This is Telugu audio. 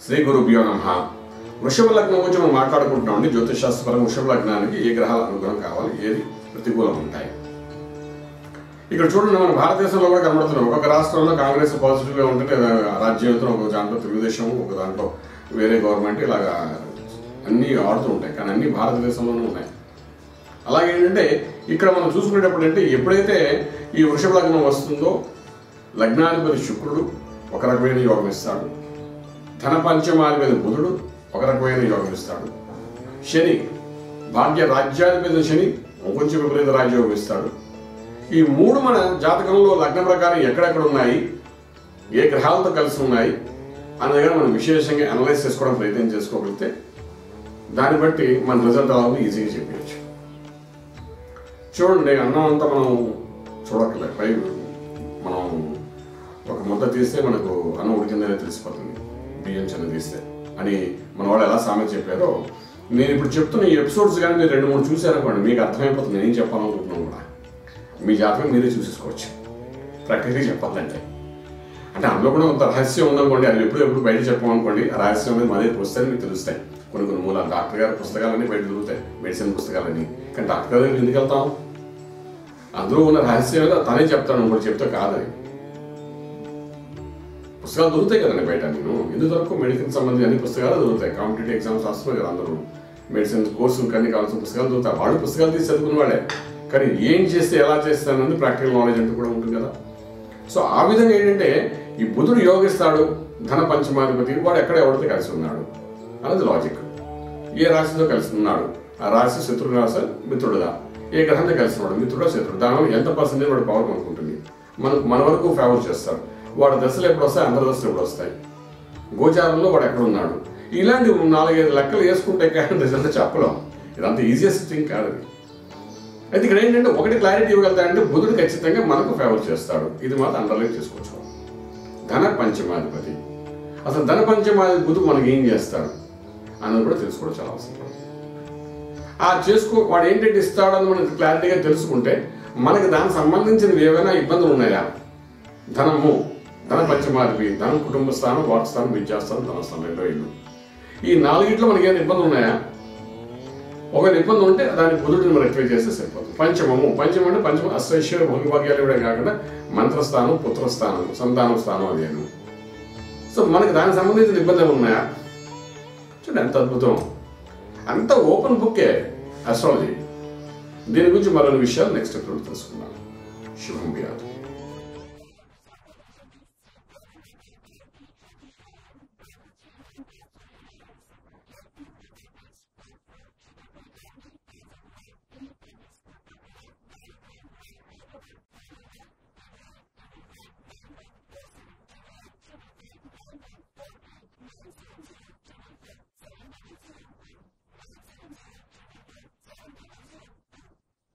శ్రీ గురుభ్యో నమ వృషభ లగ్నం గురించి మనం మాట్లాడుకుంటున్నాం అండి జ్యోతిష్ శాస్త్రపరంగా వృషభ లగ్నానికి ఏ గ్రహాల అనుగ్రహం కావాలి ఏది ప్రతికూలం ఉంటాయి ఇక్కడ చూడండి మన భారతదేశంలో కూడా కనబడుతున్నాం ఒక్కొక్క రాష్ట్రంలో కాంగ్రెస్ పాజిటివ్గా ఉంటే రాజ్యాంగంతో ఒక దాంట్లో తెలుగుదేశం ఒక దాంట్లో వేరే గవర్నమెంట్ ఇలాగా అన్నీ ఆడుతూ ఉంటాయి కానీ అన్నీ భారతదేశంలోనే ఉన్నాయి అలాగే ఏంటంటే ఇక్కడ మనం చూసుకునేటప్పుడు అంటే ఎప్పుడైతే ఈ వృషభ లగ్నం వస్తుందో లగ్నాధిపతి శుక్రుడు ఒక రకమైన యోగం ఇస్తాడు ధన పంచమాధిపతి బుధుడు ఒక రకమైన యోగం ఇస్తాడు శని భాగ్య రాజ్యాధిపతి శని కొంచెం విపరీత రాజ్యోగం ఇస్తాడు ఈ మూడు మన జాతకంలో లగ్న ప్రకారం ఎక్కడెక్కడ ఉన్నాయి ఏ గ్రహాలతో కలిసి ఉన్నాయి అన్న దగ్గర మనం విశేషంగా అనలైజ్ చేసుకోవడం ప్రయత్నం చేసుకోగలిగితే దాన్ని బట్టి మన రిజల్ట్ అలా ఈజీగా చెప్పవచ్చు చూడండి అన్నం అంతా మనం చూడక్కర్లేదు పై మనం ఒక ముద్ద తీస్తే మనకు అన్నం ఉడికిందనే తెలిసిపోతుంది బియ్యం చిన్న తీస్తే అని మన వాళ్ళు ఎలా సామెత చెప్పారో నేను ఇప్పుడు చెప్తున్న ఈ ఎపిసోడ్స్ కానీ మీరు రెండు మూడు చూసారనుకోండి మీకు అర్థమైపోతుంది నేను చెప్పాలనుకుంటున్నాను కూడా మీ జాతకం మీరే చూసేసుకోవచ్చు ప్రకృతి చెప్పాలంటే అంటే అందులో కూడా కొంత రహస్యం ఉందనుకోండి అది ఎప్పుడు ఎప్పుడు బయట చెప్పమనుకోండి ఆ రహస్యం అనేది మా దగ్గరికి వస్తే మీకు తెలుస్తాయి కొన్ని కొన్ని మూలాలు డాక్టర్ గారి పుస్తకాలన్నీ బయట దొరుకుతాయి మెడిసిన్ పుస్తకాలన్నీ కానీ డాక్టర్ గారు ఎందుకు వెళ్తాం అందులో ఉన్న రహస్యం ఏదో తనే చెప్తాను ఇంకోటి చెప్తే కాదని పుస్తకాలు దొరుకుతాయి కదండి బయట నేను ఎందుకు దొరకవు మెడిసిన్ సంబంధించి అన్ని పుస్తకాలు దొరుకుతాయి కాంపిటేటివ్ ఎగ్జామ్స్ వస్తున్నారు కదా అందరూ మెడిసిన్ కోర్సులు కానీ కావాల్సిన పుస్తకాలు దొరుకుతాయి వాళ్ళు పుస్తకాలు తీసి చదువుకున్న వాళ్ళే కానీ ఏం చేస్తే ఎలా చేస్తానని ప్రాక్టికల్ నాలెడ్జ్ అంటూ కూడా ఉంటుంది కదా సో ఆ విధంగా ఏంటంటే ఈ బుధుడు యోగిస్తాడు ధన పంచమాధిపతి వాడు ఎక్కడ ఎవరితో కలిసి ఉన్నాడు అనేది లాజిక్ ఏ రాశితో కలిసి ఉన్నాడు ఆ రాశి శత్రు రాశి మిత్రుడుగా ఏ గ్రహంతో కలిసి ఉన్నాడు మిత్రుడు శత్రుడు దానివల్ల ఎంత పర్సెంటేజ్ వాడు పవర్ కొనుక్కుంటుంది మన మన వరకు ఫేవర్ చేస్తారు వాడి దశలు ఎప్పుడు వస్తాయి అందరి దశలు ఎప్పుడు వస్తాయి గోచారంలో వాడు ఎక్కడ ఉన్నాడు ఇలాంటి నాలుగైదు లెక్కలు వేసుకుంటే కానీ రిజల్ట్ చెప్పలేం ఇదంతా ఈజియెస్ట్ థింగ్ కాదు అది అయితే ఇక్కడ ఏంటంటే ఒకటి క్లారిటీ ఇవ్వగలుగుతాడంటే బుధుడు ఖచ్చితంగా మనకు ఫేవర్ చేస్తాడు ఇది మాత్రం అండర్లైన్ చేసుకోవచ్చు ధన పంచమాధిపతి అసలు ధన పంచమాధిపతి బుధుడు మనకి ఏం చేస్తాడు అన్నది కూడా తెలుసుకోవడం చాలా అవసరం ఆ చేసుకో వాడు ఏంటంటే ఇస్తాడని మనకి క్లారిటీగా తెలుసుకుంటే మనకి దానికి సంబంధించినవి ఏవైనా ఇబ్బందులు ఉన్నాయా ధనము ధన పంచమాధిపతి ధనం కుటుంబ స్థానం వాటి స్థానం విద్యాస్థానం ధనస్థానం రెండో ఇల్లు ఈ నాలుగిట్లో మనకి ఏమైనా ఇబ్బందులు ఉన్నాయా ఒక ఇబ్బంది ఉంటే దాని బుధుడిని మనం రెక్టిఫై చేస్తే సరిపోతుంది పంచమము పంచమం అంటే పంచమ అశ్వైశ్వర్య భోగిభాగ్యాలు ఇవ్వడం కాకుండా మంత్రస్థానం పుత్రస్థానం సంతానం స్థానం అదేను సో మనకి దానికి సంబంధించిన ఇబ్బందులు ఉన్నాయా చూడండి ఎంత అద్భుతం అంత ఓపెన్ బుక్కే అస్ట్రాలజీ దీని గురించి మరిన్ని విషయాలు నెక్స్ట్ ఎపిసోడ్ తెలుసుకుందాం శుభం వ్యాధి